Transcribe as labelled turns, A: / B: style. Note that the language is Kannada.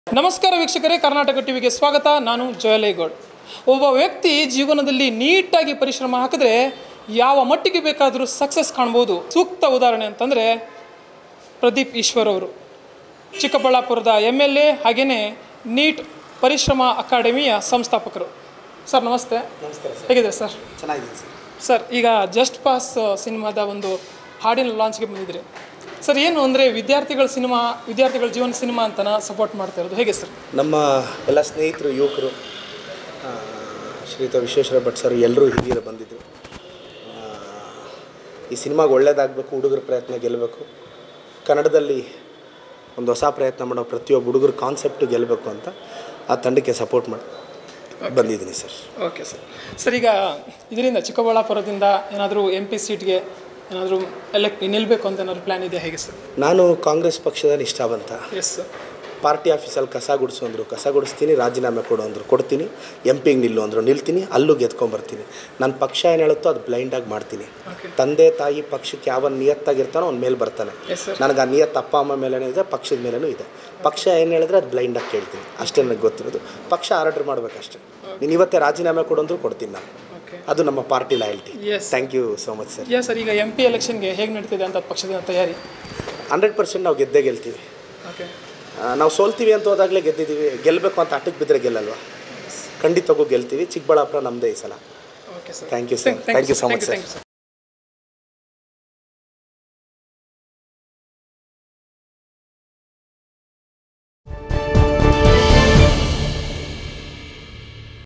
A: ನಮಸ್ಕಾರ ವೀಕ್ಷಕರೇ ಕರ್ನಾಟಕ ಟಿವಿಗೆ ಸ್ವಾಗತ ನಾನು ಜಯಲೇಗೌಡ್ ಒಬ್ಬ ವ್ಯಕ್ತಿ ಜೀವನದಲ್ಲಿ ನೀಟಾಗಿ ಪರಿಶ್ರಮ ಹಾಕಿದ್ರೆ ಯಾವ ಮಟ್ಟಿಗೆ ಬೇಕಾದರೂ ಸಕ್ಸಸ್ ಕಾಣ್ಬೋದು ಸೂಕ್ತ ಉದಾಹರಣೆ ಅಂತಂದರೆ ಪ್ರದೀಪ್ ಈಶ್ವರ್ ಅವರು ಚಿಕ್ಕಬಳ್ಳಾಪುರದ ಎಮ್ ಎಲ್ ಎ ಹಾಗೆಯೇ ನೀಟ್ ಪರಿಶ್ರಮ ಅಕಾಡೆಮಿಯ ಸಂಸ್ಥಾಪಕರು ಸರ್ ನಮಸ್ತೆ
B: ನಮಸ್ಕಾರ ಸರ್
A: ಹೇಗಿದೆ ಸರ್
B: ಚೆನ್ನಾಗಿದ್ದೀನಿ ಸರ್
A: ಸರ್ ಈಗ ಜಸ್ಟ್ ಪಾಸ್ ಸಿನಿಮಾದ ಒಂದು ಹಾಡಿನ ಲಾಂಚ್ಗೆ ಬಂದಿದ್ರಿ ಸರ್ ಏನು ಅಂದರೆ ವಿದ್ಯಾರ್ಥಿಗಳ ಸಿನಿಮಾ ವಿದ್ಯಾರ್ಥಿಗಳ ಜೀವನ ಸಿನಿಮಾ ಅಂತನ ಸಪೋರ್ಟ್ ಮಾಡ್ತಾ ಇರೋದು ಹೇಗೆ ಸರ್
B: ನಮ್ಮ ಎಲ್ಲ ಸ್ನೇಹಿತರು ಯುವಕರು ಆ, ಶ್ರೀಯುತ ವಿಶ್ವೇಶ್ವರ ಭಟ್ ಸರ್ ಎಲ್ಲರೂ ಹಿರಿಯರು ಬಂದಿದ್ದರು ಆ, ಈ ಸಿನಿಮಾಗೆ ಒಳ್ಳೇದಾಗಬೇಕು ಹುಡುಗರ ಪ್ರಯತ್ನ ಗೆಲ್ಲಬೇಕು ಕನ್ನಡದಲ್ಲಿ ಒಂದು ಹೊಸ ಪ್ರಯತ್ನ ಮಾಡೋ ಪ್ರತಿಯೊಬ್ಬ ಹುಡುಗರ ಕಾನ್ಸೆಪ್ಟು ಗೆಲ್ಲಬೇಕು ಅಂತ ಆ ತಂಡಕ್ಕೆ ಸಪೋರ್ಟ್ ಮಾಡಿ ಬಂದಿದ್ದೀನಿ ಸರ್
A: ಓಕೆ ಸರ್ ಸರ್ ಈಗ ಇದರಿಂದ ಚಿಕ್ಕಬಳ್ಳಾಪುರದಿಂದ ಏನಾದರೂ ಎಂ ಪಿ ಸೀಟ್ಗೆ ಏನಾದರೂ ಎಲೆಕ್ಟ್ ನಿಲ್ಲಬೇಕು ಅಂತ ಏನಾದರೂ ಪ್ಲ್ಯಾನ್ ಇದೆಯಾ ಹೇಗೆ ಸರ್
B: ನಾನು ಕಾಂಗ್ರೆಸ್ ಪಕ್ಷದ ನಿಷ್ಠಾವಂತ
A: ಎಸ್ ಸರ್
B: ಪಾರ್ಟಿ ಆಫೀಸಲ್ಲಿ ಕಸ ಗುಡಿಸು ಅಂದರು ಕಸ ಗುಡಿಸ್ತೀನಿ ರಾಜೀನಾಮೆ ಕೊಡು ಅಂದರು ಕೊಡ್ತೀನಿ ಎಂ ಪಿಗೆ ನಿಲ್ಲು ಅಂದರು ನಿಲ್ತೀನಿ ಅಲ್ಲೂ ಗೆದ್ಕೊಂಬರ್ತೀನಿ ನನ್ನ ಪಕ್ಷ ಏನು ಹೇಳುತ್ತೋ ಅದು ಬ್ಲೈಂಡಾಗಿ ಮಾಡ್ತೀನಿ
A: ಓಕೆ
B: ತಂದೆ ತಾಯಿ ಪಕ್ಷಕ್ಕೆ ಯಾವ ನಿಯತ್ತಾಗಿರ್ತಾನೋ ಅವ್ನ ಮೇಲೆ ಬರ್ತಾನೆ
A: ಎಸ್ ಸರ್
B: ನನಗೆ ಆ ನಿಯತ್ ಅಪ್ಪ ಅಮ್ಮ ಮೇಲೇ ಇದೆ ಪಕ್ಷದ ಮೇಲೂ ಇದೆ ಪಕ್ಷ ಏನು ಹೇಳಿದ್ರೆ ಅದು ಬ್ಲೈಂಡಾಗಿ ಕೇಳ್ತೀನಿ ಅಷ್ಟೇ ನನಗೆ ಗೊತ್ತಿರೋದು ಪಕ್ಷ ಆರ್ಡರ್ ಮಾಡಬೇಕಷ್ಟೇ ನೀನು ಇವತ್ತೇ ರಾಜೀನಾಮೆ ಕೊಡು ಅಂದರೂ ಕೊಡ್ತೀನಿ ನಾನು
A: ಓಕೆ
B: ಅದು ನಮ್ಮ party loyalty
A: yes
B: thank you so much sir
A: yeah sir ಈಗ ಎಂ ಪಿ ಎಲೆಕ್ಷನ್ಗೆ ಹೇಗೆ ನಡೀತಿದೆ ಅಂತ ಪಕ್ಷದ ತಯಾರಿ
B: ಹಂಡ್ರೆಡ್ ಪರ್ಸೆಂಟ್ ನಾವು ಗೆದ್ದೇ ಗೆಲ್ತೀವಿ
A: ಓಕೆ
B: ಆ, ನಾವು ಸೋಲ್ತೀವಿ ಅಂತ ಹೋದಾಗಲೇ ಗೆದ್ದಿದ್ದೀವಿ ಗೆಲ್ಲಬೇಕು ಅಂತ ಆಟಕ್ಕೆ ಬಿದ್ದರೆ ಗೆಲ್ಲಲ್ವಾ ಖಂಡಿತವಾಗೂ ಗೆಲ್ತೀವಿ ಚಿಕ್ಕಬಳ್ಳಾಪುರ ನಮ್ಮದೇ ಈ ಸಲ
A: okay sir
B: thank you sir thank you so much sir
A: thank you sir